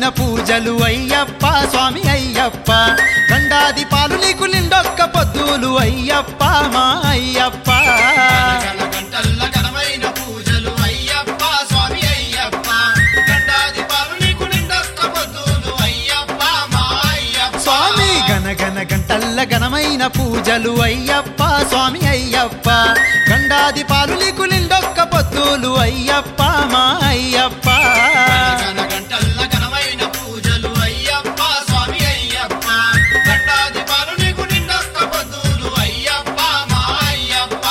ఘనమైన పూజలు అయ్యప్ప స్వామి అయ్యప్ప గండాది పాలు నీకు నిండొక్క పొద్దులు అయ్యప్ప మా అయ్యప్ప గణ గంటల్ల ఘనమైన పూజలు అయ్యప్ప స్వామి అయ్యప్ప గండాది పాలు నీకు నిండొక్క పొద్దులు అయ్యప్ప మా అయ్యప్ప స్వామి గణ గణ గంటల్ల ఘనమైన పూజలు అయ్యప్ప స్వామి అయ్యప్ప గండాది పాలు నీకు నిండొక్క పొద్దులు అయ్యప్ప మా అయ్యప్ప గణ గంటల్ల ఘనమైన పూజలు అయ్యప్ప స్వామి అయ్యప్ప గండాది పాలు నీకు నిండొక్క పొద్దులు అయ్యప్ప మా అయ్యప్ప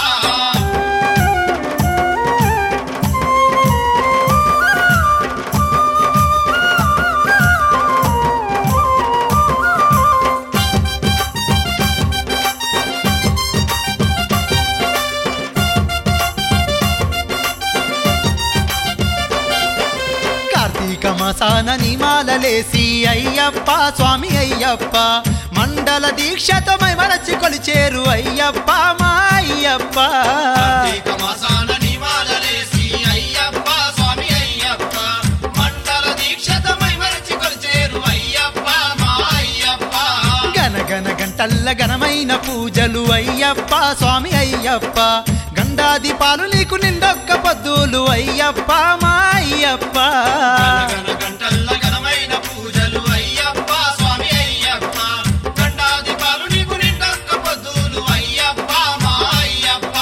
కార్తీక మాసాన నిమాలలేసి అయ్యప్ప స్వామి అయ్యప్ప మండల దీక్షతో మరచి కొలిచేరు అయ్యప్ప మా అయ్యప్ప కార్తీక మాసాన నివాళలేసి అయ్యప్ప స్వామి అయ్యప్ప మండల దీక్షతమై మరచి కొలిచేరు అయ్యప్ప మా అయ్యప్ప గన గన గంటల్ల ఘనమైన పూజలు అయ్యప్ప స్వామి అయ్యప్ప గండాది పాలు నీకు నిండొక్క పొద్దులు అయ్యప్ప మా అయ్యప్ప గణ గంటల్ల ఘనమైన పూజలు అయ్యప్ప స్వామి అయ్యప్ప గండాది పాలు నీకు నిండొక్క పొద్దులు అయ్యప్ప మా అయ్యప్ప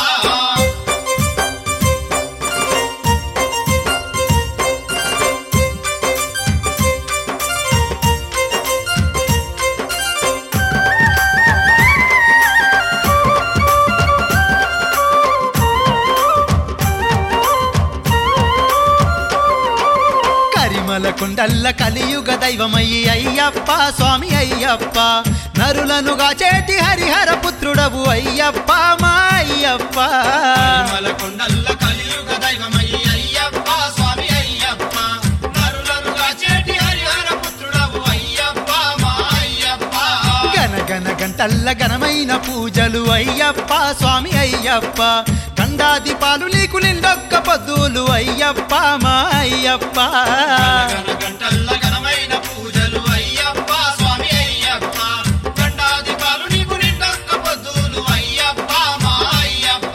కరిమల కుండల్ల కలియుగ దైవమయ్యి అయ్యప్ప స్వామి అయ్యప్ప నరులనుగా చేటి హరిహర పుత్రుడవు అయ్యప్ప మా అయ్యప్ప తిరుమల కొండల్ల కలియుగ దైవమయ్యి అయ్యప్ప స్వామి అయ్యప్ప నరులనుగా చేటి హరిహర పుత్రుడవు అయ్యప్ప మా అయ్యప్ప గన గన గంటల్ల ఘనమైన పూజలు అయ్యప్ప స్వామి అయ్యప్ప గండాది పాలు నీకు నిండొక్క పొద్దులు అయ్యప్ప మా అయ్యప్ప గణ గంటల్ల ఘనమైన పూజలు అయ్యప్ప స్వామి అయ్యప్ప గండాది పాలు నీకు నిండొక్క పొద్దులు అయ్యప్ప మా అయ్యప్ప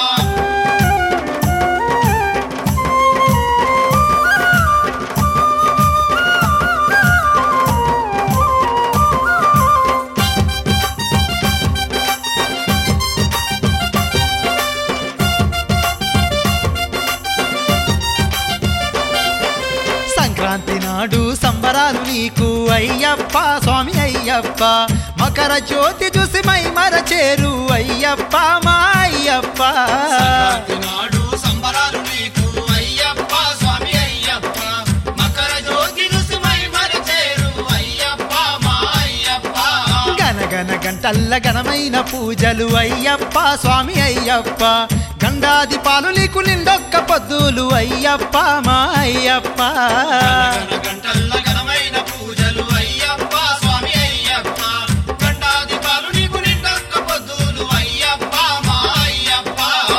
సంక్రాంతి నాడు సంబరాలు నీకు అయ్యప్ప స్వామి అయ్యప్ప మకర జ్యోతి చూసి మై మరచేరు అయ్యప్ప మా అయ్యప్ప సంక్రాంతి నాడు సంబరాలు నీకు అయ్యప్ప స్వామి అయ్యప్ప మకర జ్యోతి రుసుమై మరచేరు అయ్యప్ప మా అయ్యప్ప గన గన గంటల్ల ఘనమైన పూజలు అయ్యప్ప స్వామి అయ్యప్ప గండాది పాలు నీకు నిండొక్క పొద్దులు అయ్యప్ప మా అయ్యప్ప గణ గంటల్ల ఘనమైన పూజలు అయ్యప్ప స్వామి అయ్యప్ప గండాది పాలు నీకు నిండొక్క పొద్దులు అయ్యప్ప మా అయ్యప్ప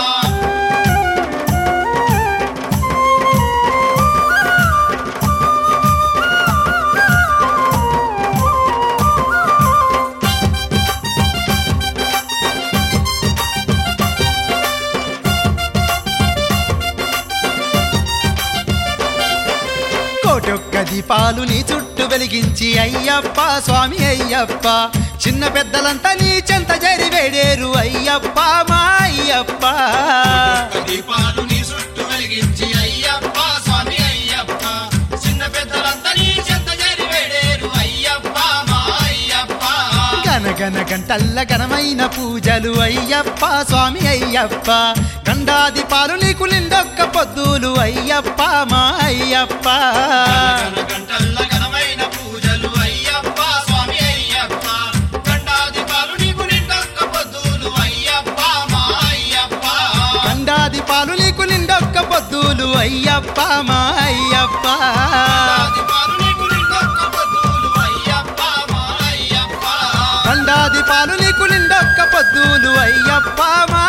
కోటొక్క దీపాలు నీ చుట్టూ వెలిగించి అయ్యప్ప స్వామి అయ్యప్ప చిన్న పెద్దలంతా నీ చెంత జరి వేడేరు అయ్యప్ప మా అయ్యప్ప దీపాలు నీ చుట్టూ వెలిగించి అయ్యప్ప స్వామి అయ్యప్ప చిన్న పెద్దలంతా నీ చెంత చేరి వేడేరు అయ్యప్ప మా అయ్యప్ప గన గన గంటల్ల ఘనమైన పూజలు అయ్యప్ప స్వామి అయ్యప్ప గండాది పాలు నీకు నిండొక్క పొద్దులు అయ్యప్ప మా అయ్యప్ప గణ గంటల్ల ఘనమైన పూజలు అయ్యప్ప స్వామి అయ్యప్ప గండాది పాలు నీకు నిండొక్క పొద్దులు అయ్యప్ప మా అయ్యప్ప గండాది పాలు నీకు నిండొక్క పొద్దులు అయ్యప్ప మా అయ్యప్ప గండాది పాలు నీకు నిండొక్క పొద్దులు అయ్యప్ప మా అయ్యప్ప గండాది పాలు నీకు నిండొక్క పొద్దులు అయ్యప్ప మా